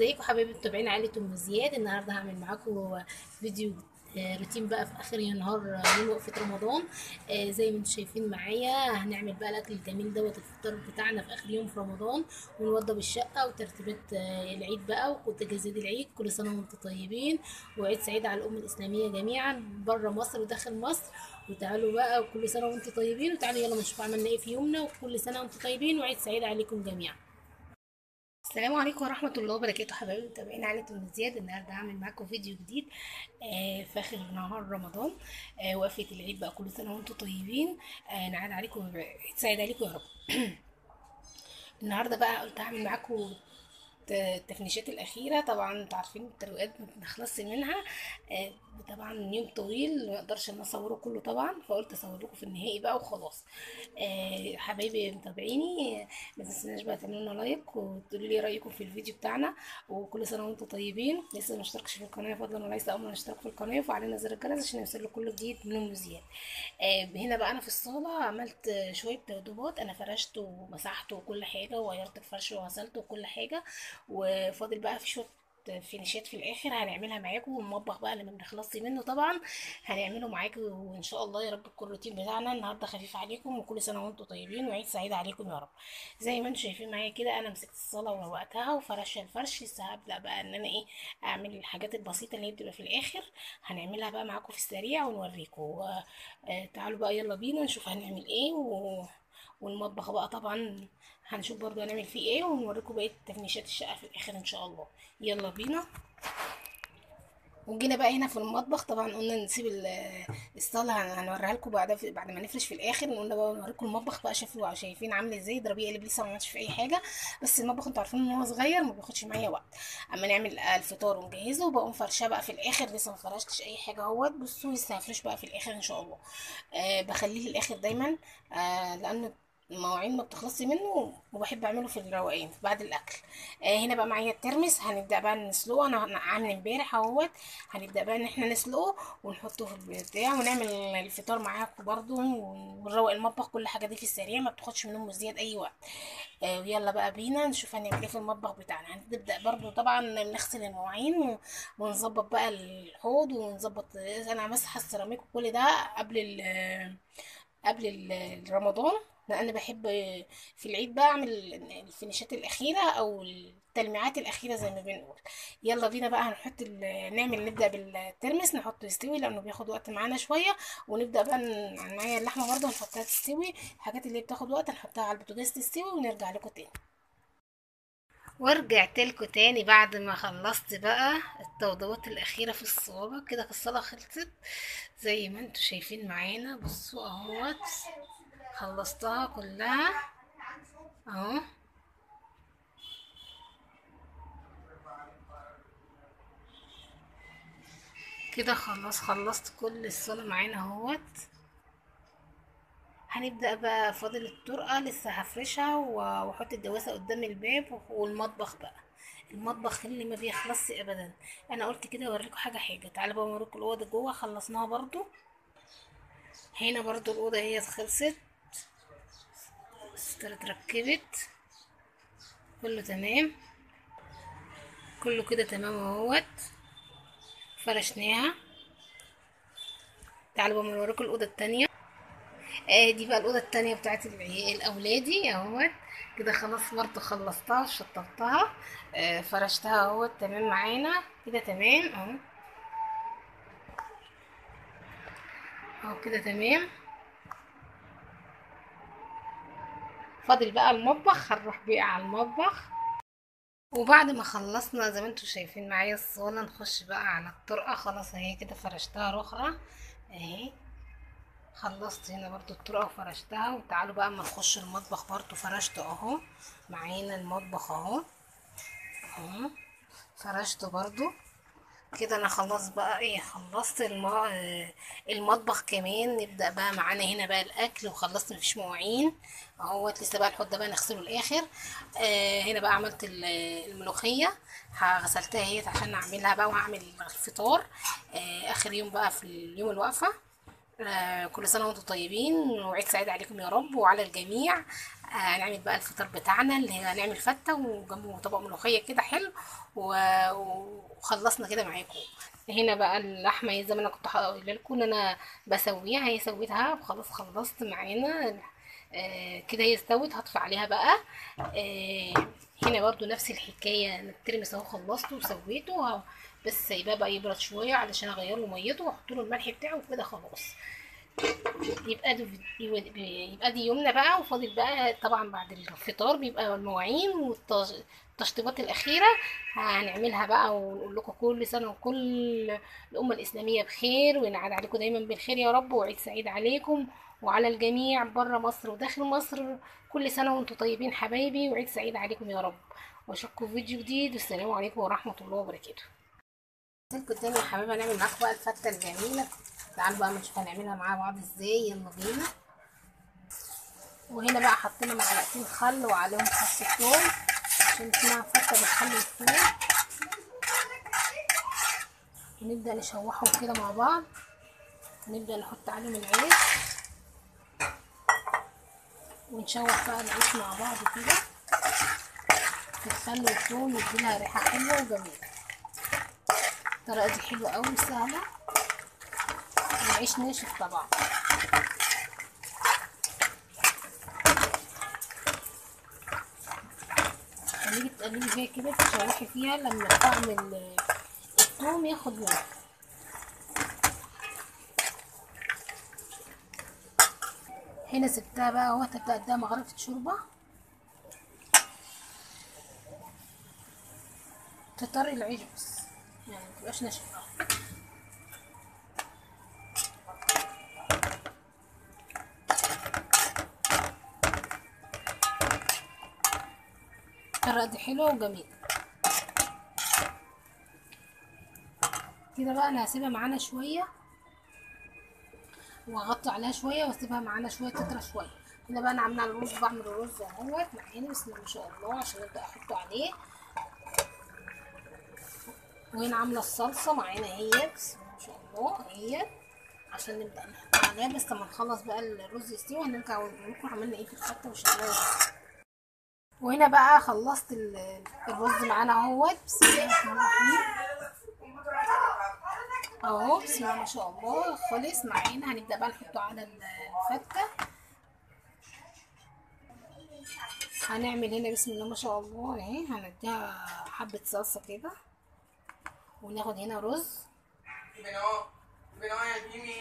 ازيكم حبايبي متابعين عائلة ام زياد النهارده هعمل معاكم فيديو آه، روتين بقى في اخر النهار آه، يوم وقفة رمضان آه، زي ما انتم شايفين معايا هنعمل بقى الاكل الجميل دوت الفطار بتاعنا في اخر يوم في رمضان ونوضب الشقة وترتيبات آه، العيد بقى وتجهيزات العيد كل سنة وانتم طيبين وعيد سعيد على الامة الاسلامية جميعا بره مصر وداخل مصر وتعالوا بقى وكل سنة وانتم طيبين وتعالوا يلا نشوف عملنا ايه في يومنا وكل سنة وانتم طيبين وعيد سعيد عليكم جميعا السلام عليكم ورحمة الله وبركاته حبايبي متابعين عائلة ام زياد النهارده هعمل معاكم فيديو جديد آه في اخر نهار رمضان آه وقفة العيد بقى كل سنة وانتم طيبين آه نعاد عليكم عيد سعيد عليكم يا رب النهارده بقى قلت هعمل معاكم التفنيشات الأخيرة طبعا انتوا عارفين الترويقات ما بنخلصش منها آه، طبعا يوم طويل ما اقدرش ان اصوره كله طبعا فقلت اصور لكم في النهائي بقى وخلاص آه، حبايبي متابعيني آه، ما تنسوناش بقى تعملوا لنا لايك وتقولوا لي رايكم في الفيديو بتاعنا وكل سنه وانتم طيبين لسه ما اشتركش في القناه فضلا وليس امرا اشترك في القناه وفعلنا زر الجرس عشان يوصل كل جديد من ام زياد آه، هنا بقى انا في الصاله عملت شويه تدوبات انا فرشت ومسحت وكل حاجه وغيرت الفرش وغسلته وكل حاجه وفاضل بقى في شويه فينيشات في الاخر هنعملها معاكم والمطبخ بقى اللي ما بنخلصش منه طبعا هنعمله معاكم وان شاء الله يا رب تكون الروتين بتاعنا النهارده خفيف عليكم وكل سنه وانتم طيبين وعيد سعيد عليكم يا رب زي ما انتم شايفين معايا كده انا مسكت الصاله وروقتها وفرشه الفرش لسه هبدا بقى ان انا ايه اعمل الحاجات البسيطه اللي هي بتبقى في الاخر هنعملها بقى معاكم في السريع ونوريكم آه، آه، تعالوا بقى يلا بينا نشوف هنعمل ايه و... والمطبخ بقى طبعا هنشوف برضو هنعمل فيه ايه ونوريكم بقية تفنيشات الشقة في الاخر ان شاء الله يلا بينا وجينا بقى هنا في المطبخ طبعا قلنا نسيب ال- الصاله هن- هنوريها لكم بعد بعد ما نفرش في الاخر قلنا بقى نوريكم المطبخ بقى شوفوا شايفين عامل ازاي ضربيه اللي لسه ما عملتش في اي حاجه بس المطبخ انتوا عارفين ان هو صغير ما بياخدش معايا وقت اما نعمل الفطار ونجهزه وبقوم فرشاه بقى في الاخر لسه ما فرشتش اي حاجه اهوت بصوا لسه هفرش بقى في الاخر ان شاء الله آه بخليه للاخر دايما آه لانه المواعين ما بتخلصش منه وبحب اعمله في الروقان بعد الاكل آه هنا بقى معايا الترمس هنبدا بقى نسلقه انا أنا عامل امبارح اهوت هنبدا بقى ان احنا نسلقه ونحطه في البتاع ونعمل الفطار معاكم برضو ونروق المطبخ كل حاجه دي في السريع ما بتاخدش منهم زياد اي وقت آه ويلا بقى بينا نشوف هنعمل ايه في المطبخ بتاعنا هنبدا برضو طبعا نغسل المواعين و- ونظبط بقى الحوض ونظبط انا مسح السيراميك وكل ده قبل ال قبل ال- رمضان لان بحب في العيد بقى اعمل الفينيشات الاخيره او التلميعات الاخيره زي ما بنقول يلا بينا بقى هنحط ال- نعمل نبدا بالترمس نحطه يستوي لانه بياخد وقت معانا شويه ونبدا بقى ن- معايا اللحمه برضه نحطها تستوي الحاجات اللي بتاخد وقت نحطها على البوتاجاز تستوي ونرجع لكم تاني ورجعت لكم تاني بعد ما خلصت بقى التوضيبات الأخيرة في الصالة كده الصالة خلصت زي ما انتوا شايفين معانا بصوا اهوت خلصتها كلها اهو كده خلاص خلصت كل الصالة معانا اهوت هنبدأ بقى فاضل الطرقة لسه هفرشها و- واحط الدواسة قدام الباب والمطبخ بقى المطبخ اللي ما بيخلصش ابدا انا قلت كده اوريكم حاجة حاجة تعالوا بقى اوريكم الاوضة جوه خلصناها برضو هنا برضو الاوضة هي خلصت الستارة اتركبت كله تمام كله كده تمام اهوت فرشناها تعالوا بقى اوريكم الاوضة التانية آه دي بقى الأوضة التانية بتاعت العيال أولادي اهوت كده خلاص برضه خلصتها وشطبتها آه فرشتها اهوت تمام معانا كده تمام اهو اهو كده تمام فاضل بقى المطبخ هنروح بقى على المطبخ وبعد ما خلصنا زي ما انتوا شايفين معايا الصالة نخش بقى على الطرقة خلاص اهي كده فرشتها رخرة اهي خلصت هنا برضو الطرقة وفرشتها وتعالوا بقى اما نخش المطبخ برضو فرشته اهو معانا المطبخ اهو اهو فرشته برضو كده انا خلاص بقى ايه خلصت الم... آه، المطبخ كمان نبدأ بقى معانا هنا بقى الاكل وخلصت مفيش مواعين اهوت لسه بقى الحوض ده بقى نغسله الاخر آه هنا بقى عملت ال- الملوخية ه- غسلتها اهيت عشان اعملها بقى وهعمل الفطار آه اخر يوم بقى في اليوم الوقفة آه كل سنة وانتم طيبين وعيد سعيد عليكم يا رب وعلى الجميع هنعمل بقى الفطار بتاعنا اللي هي هنعمل فتة وجنبه طبق ملوخية كده حلو و- وخلصنا كده معاكم هنا بقى اللحمة زي ما انا كنت قايله لكم ان انا بسويها هي سويتها خلاص خلصت معانا آه كده هي استوت هطفي عليها بقى آه هنا برضو نفس الحكاية انا الترمس اهو خلصته وسويته ه- بس سايباه بقى يبرد شوية علشان اغير له ميته واحط له الملح بتاعه وكده خلاص يبقى دي يبقى دي يومنا بقى وفاضل بقى طبعا بعد الفطار بيبقى المواعين والتشطيبات الأخيرة هنعملها بقى ونقول لكم كل سنة وكل الأمة الإسلامية بخير وينعاد عليكم دايما بالخير يا رب وعيد سعيد عليكم وعلى الجميع بره مصر وداخل مصر كل سنة وانتم طيبين حبايبي وعيد سعيد عليكم يا رب واشوفكم في فيديو جديد والسلام عليكم ورحمة الله وبركاته لكم تاني يا حبايبي هنعمل معاكم بقى الفتة الجميلة تعالوا بقى نشوف هنعملها مع بعض ازاي يلا بينا وهنا بقى حطينا معلقتين خل وعليهم فص ثوم عشان اسمها فتة بالخل والثوم ونبدأ نشوحهم كده مع بعض ونبدأ نحط عليهم العيش ونشوح بقى العيش مع بعض كده في الخل والثوم يديلها ريحة حلوة وجميلة الطريقة دي حلوة أوي وسهلة العيش ناشف طبعا تقلبي تقلبي فيها كده تشوحي فيها لما طعم ال- الثوم ياخد لون هنا سبتها بقى اهو تبدأ قدها مغرفة شوربة تطري العيش بس يعني متبقاش ناشف أوي الطريقة دي حلوة وجميلة كده بقى انا هسيبها معانا شوية واغطي عليها شوية واسيبها معانا شوية تطرى شوية هنا بقى انا عاملة الرز بعمل الرز اهوت معانا بسم الله ما شاء الله عشان ابدأ احطه عليه وهنا عاملة الصلصة معانا اهي بسم الله ما شاء الله اهي عشان نبدأ نحط عليها بس لما نخلص بقى الرز يستوي هنرجع ونقول لكم عملنا ايه في الفتة وشكلها ازاي وهنا بقى خلصت ال- الرز معانا اهوت بسم الله الرحمن الرحيم اهو بسم الله ما شاء الله خلص معانا هنبدأ بقى نحطه على ال- الفتة هنعمل هنا بسم الله ما شاء الله اهي هنديها حبة صلصة كده وناخد هنا رز พี่ไปน้องพี่ไปน้องอย่างพี่มี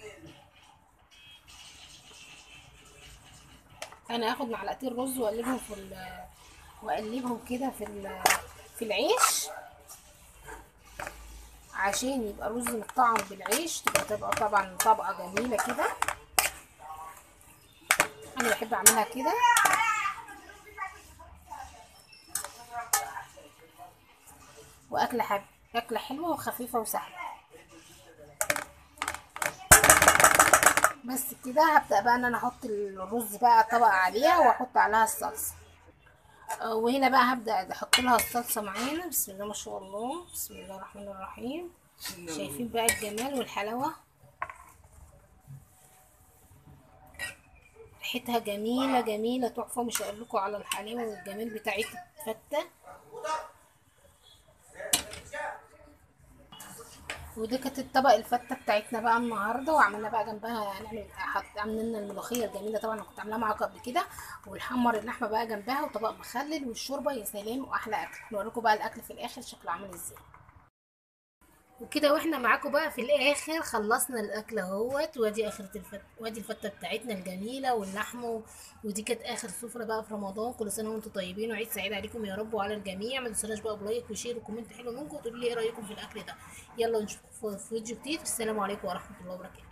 انا هاخد معلقتين رز واقلبهم في ال واقلبهم كده في ال في العيش عشان يبقى رز متطعم بالعيش تبقى تبقى طبعا طبقة جميلة كده انا بحب اعملها كده واكلة حب اكلة حلوة وخفيفة وسهلة بس كده هبدأ بقى ان انا احط الرز بقى طبقة عليها واحط عليها الصلصة آه، وهنا بقى هبدأ احط لها الصلصة معانا بسم الله ما شاء الله بسم الله الرحمن الرحيم شايفين بقى الجمال والحلاوة ريحتها جميلة جميلة تحفة مش هقول لكم على الحلاوة والجمال بتاعت الفتة ودي كانت الطبق الفتة بتاعتنا بقى النهارده وعملنا بقى جنبها هنعمل حط عملنا الملوخية الجميلة طبعا انا كنت عاملاها معاكم قبل كده والحمر اللحمة بقى جنبها وطبق مخلل والشوربة يا سلام واحلى اكل نوريكم بقى الاكل في الاخر شكله عامل ازاي وكده واحنا معاكم بقى في الاخر خلصنا الاكل اهوت وادي اخرة الفت وادي الفته بتاعتنا الجميله واللحمه و... ودي كانت اخر سفره بقى في رمضان كل سنه وانتم طيبين وعيد سعيد عليكم يا رب وعلى الجميع ما تنسوناش بقى بلايك وشير وكومنت حلو منكم وتقولوا لي ايه رايكم في الاكل ده يلا نشوفكم في فيديو جديد والسلام عليكم ورحمه الله وبركاته